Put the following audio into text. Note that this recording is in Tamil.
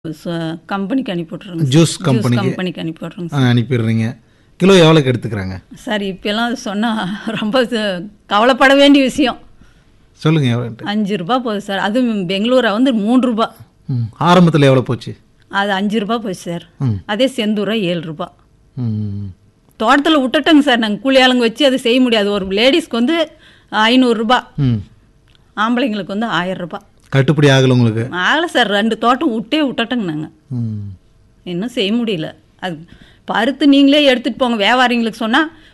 ச- கம்பெனிக்கு அனுப்பி விட்ருங்க ஜூஸ் கம்பெனிக்கு கம்பெனிக்கு அனுப்பி விட்ருங்க ஆ, அனுப்பிடுறீங்க கிலோ எவ்வளோக்கு எடுத்துக்கிறாங்க சார் இப்போலாம் சொன்னால் ரொம்ப ச- கவலைப்பட வேண்டிய விஷயம் சொல்லுங்கள் எவ்வளோ அஞ்சு ரூபா போகுது சார் அதுவும் பெங்களூரை வந்து மூணு ரூபா ம் ஆரம்பத்தில் எவ்வளோ போச்சு அது அஞ்சு ரூபா போச்சு சார் ம். அதே செந்தூரா ஏழு ரூபா ம் தோட்டத்தில் விட்டுட்டேங்க சார் நாங்கள் கூலி ஆளுங்க வச்சு அதை செய்ய முடியாது ஒரு லேடிஸ்க்கு வந்து ஐநூறுரூபா ம் ஆம்பளைங்களுக்கு வந்து ஆயிரம் ரூபாய் கட்டுப்படி ஆகலை உங்களுக்கு ஆகலை சார் ரெண்டு தோட்டம் விட்டே விட்டுட்டேங்க நாங்கள் ம் இன்னும் செய்ய முடியல அது பருத்து நீங்களே எடுத்துகிட்டு போங்க வியாபாரிங்களுக்கு சொன்னால்